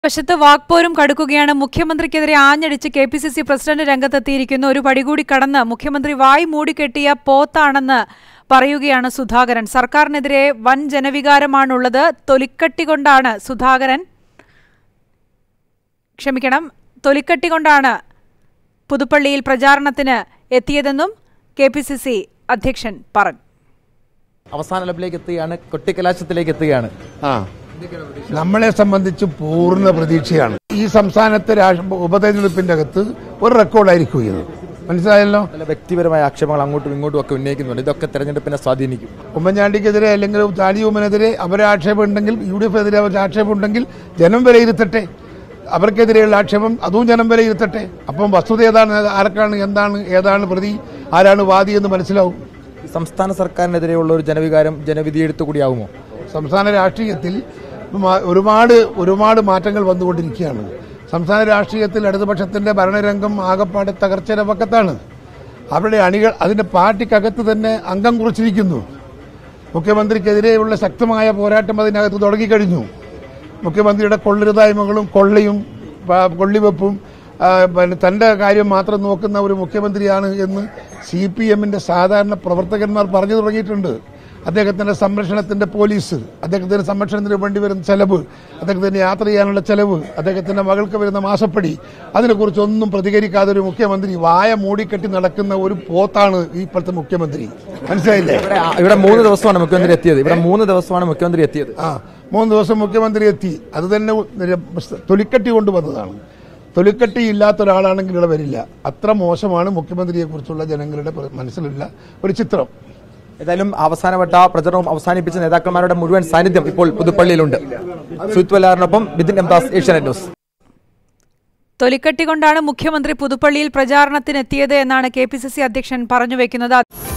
വശത്ത് വാക്പോരും കടുക്കുകയാണ് മുഖ്യമന്ത്രിക്കെതിരെ ആഞ്ഞടിച്ച് K P C C president രംഗത്തെത്തിയിരിക്കുന്നു ഒരു പടി കൂടി കടന്ന് മുഖ്യമന്ത്രി വായി മൂടിക്കെട്ടിയ പോത്താണെന്ന് പറയുകയാണ് സുധാകരൻ സർക്കാരിനെതിരെ വൻ ജനവികാരമാണുള്ളത് തൊലിക്കട്ടി കൊണ്ടാണ് സുധാകരൻ ക്ഷമിക്കണം തൊലിക്കട്ടി കൊണ്ടാണ് പുതുപ്പള്ളിയിൽ പ്രചാരണത്തിന് എത്തിയതെന്നും കെ പി സി സി അധ്യക്ഷൻ പറഞ്ഞു അവസാന ലെവലിലേക്ക് എത്തുകയാണ് കൊട്ടിക്കലാശത്തിലേക്ക് എത്തുകയാണ് ആ നമ്മളെ സംബന്ധിച്ച് പൂർണ്ണ പ്രതീക്ഷയാണ് ഈ സംസ്ഥാനത്തെ രാഷ്ട്ര ഉപതെരഞ്ഞെടുപ്പിന്റെ അകത്ത് ഒരു റെക്കോർഡായിരിക്കും ഇത് മനസ്സിലായല്ലോ ചില വ്യക്തിപരമായ ആക്ഷേപങ്ങൾ അങ്ങോട്ടും ഇങ്ങോട്ടും ഒക്കെ ഉന്നയിക്കുന്നുണ്ട് ഇതൊക്കെ തെരഞ്ഞെടുപ്പിനെ സ്വാധീനിക്കും ഉമ്മൻചാണ്ടിക്കെതിരെ അല്ലെങ്കിൽ താലിയുമ്മനെതിരെ അവരെ ആക്ഷേപം ഉണ്ടെങ്കിൽ യു ഡി എഫിനെതിരെ അവരുടെ ആക്ഷേപം ഉണ്ടെങ്കിൽ ജനം വിലയിരുത്തട്ടെ അവർക്കെതിരെയുള്ള ആക്ഷേപം അതും ജനം വിലയിരുത്തട്ടെ അപ്പം വസ്തുത ഏതാണ് ആർക്കാണ് എന്താണ് ഏതാണ് പ്രതി ആരാണ് വാദി എന്ന് മനസ്സിലാവും ഈ സംസ്ഥാന സർക്കാരിനെതിരെയുള്ള ഒരു ജനവികാരം ജനവിധിയെടുത്തു കൂടിയാവുമോ സംസ്ഥാന രാഷ്ട്രീയത്തിൽ മ- ഒരുപാട് ഒരുപാട് മാറ്റങ്ങൾ വന്നുകൊണ്ടിരിക്കുകയാണ് സംസ്ഥാന രാഷ്ട്രീയത്തിൽ ഇടതുപക്ഷത്തിന്റെ ഭരണരംഗം ആകപ്പാടെ തകർച്ചയുടെ പക്കത്താണ് അവരുടെ അണികൾ അതിന്റെ പാർട്ടിക്കകത്ത് തന്നെ അംഗം കുറിച്ചിരിക്കുന്നു മുഖ്യമന്ത്രിക്കെതിരെയുള്ള ശക്തമായ പോരാട്ടം അതിനകത്ത് തുടങ്ങിക്കഴിഞ്ഞു മുഖ്യമന്ത്രിയുടെ കൊള്ളരുതായ്മകളും കൊള്ളയും പ- കൊള്ളിവെപ്പും ആ, പിന്നെ തന്റെ കാര്യം മാത്രം നോക്കുന്ന ഒരു മുഖ്യമന്ത്രിയാണ് എന്ന് സി പി എമ്മിന്റെ സാധാരണ പ്രവർത്തകന്മാർ പറഞ്ഞു തുടങ്ങിയിട്ടുണ്ട് അദ്ദേഹത്തിന്റെ സംരക്ഷണത്തിന്റെ പോലീസ് അദ്ദേഹത്തിന്റെ സംരക്ഷണത്തിന് വേണ്ടി വരുന്ന ചെലവ് അദ്ദേഹത്തിന് യാത്ര ചെയ്യാനുള്ള ചെലവ് അദ്ദേഹത്തിന്റെ മകൾക്ക് വരുന്ന മാസപ്പടി അതിനെക്കുറിച്ചൊന്നും പ്രതികരിക്കാതെ ഒരു മുഖ്യമന്ത്രി വായ മൂടിക്കെട്ടി നടക്കുന്ന ഒരു പോത്താണ് ഈ ഇപ്പോഴത്തെ മുഖ്യമന്ത്രി മനസ്സിലായില്ലേ ഇവിടെ ഇവിടെ മൂന്ന് ദിവസമാണ് മുഖ്യമന്ത്രി എത്തിയത് ഇവിടെ മൂന്ന് ദിവസമാണ് മുഖ്യമന്ത്രി എത്തിയത് ആ മൂന്ന് ദിവസം മുഖ്യമന്ത്രി എത്തി അത് തന്നെ തൊലിക്കട്ടി കൊണ്ടുവന്നതാണ് തൊലിക്കട്ടി ഇല്ലാത്ത ഒരാളാണെങ്കിൽ ഇവിടെ വരില്ല അത്ര മോശമാണ് മുഖ്യമന്ത്രിയെ കുറിച്ചുള്ള ജനങ്ങളുടെ പ്ര- മനസ്സിലുള്ള ഒരു ചിത്രം ഏതായാലും അവസാനവട്ട പ്രചരണവും അവസാനിപ്പിച്ച നേതാക്കന്മാരുടെ മുഴുവൻ സാന്നിധ്യം ഇപ്പോൾ പുതുപ്പള്ളിയിലുണ്ട് സുജിത് വല്ലാറിനൊപ്പം ബിദിൻ എംദാസ് ഏഷ്യാനെറ്റ് ന്യൂസ് തൊലിക്കട്ടി കൊണ്ടാണ് മുഖ്യമന്ത്രി പുതുപ്പള്ളിയിൽ പ്രചാരണത്തിനെത്തിയത് എന്നാണ് കെ പി സി സി അധ്യക്ഷൻ പറഞ്ഞു വെക്കുന്നത്